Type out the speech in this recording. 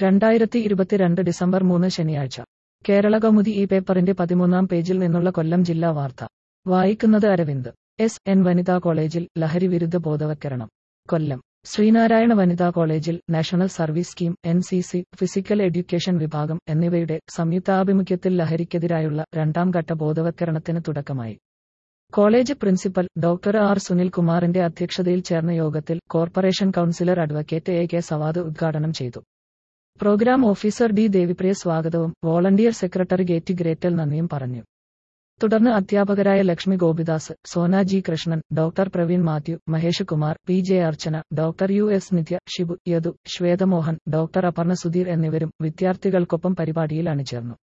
രണ്ടായിരത്തി ഇരുപത്തിരണ്ട് ഡിസംബർ മൂന്ന് ശനിയാഴ്ച കേരള കൗമുദി ഈ പേപ്പറിന്റെ പതിമൂന്നാം പേജിൽ നിന്നുള്ള കൊല്ലം ജില്ലാ വാർത്ത വായിക്കുന്നത് അരവിന്ദ് എസ് എൻ വനിതാ കോളേജിൽ ലഹരി വിരുദ്ധ ബോധവൽക്കരണം കൊല്ലം ശ്രീനാരായണ വനിതാ കോളേജിൽ national service scheme N C C physical education വിഭാഗം എന്നിവയുടെ സംയുക്താഭിമുഖ്യത്തിൽ ലഹരിക്കെതിരായുള്ള രണ്ടാം ഘട്ട ബോധവൽക്കരണത്തിന് തുടക്കമായി college principal doctor R Sunil കുമാറിന്റെ അധ്യക്ഷതയിൽ ചേർന്ന യോഗത്തിൽ corporation councillor advocate A K Savad ഉദ്ഘാടനം ചെയ്തു പ്രോഗ്രാം ഓഫീസർ ഡി ദേവിപ്രിയ സ്വാഗതവും വോളണ്ടിയർ സെക്രട്ടറി ഗേറ്റി ഗ്രേറ്റൽ നന്ദിയും പറഞ്ഞു തുടർന്ന് അധ്യാപകരായ Lakshmi Gopidas Sona G Krishnan doctor Praveen Mathew Mahesh Kumar P J Archana doctor U S Nithya Shibu Yadu Shwethamohan doctor Aparna Sudheer എന്നിവരും വിദ്യാർത്ഥികൾക്കൊപ്പം പരിപാടിയിൽ അണിചേർന്നു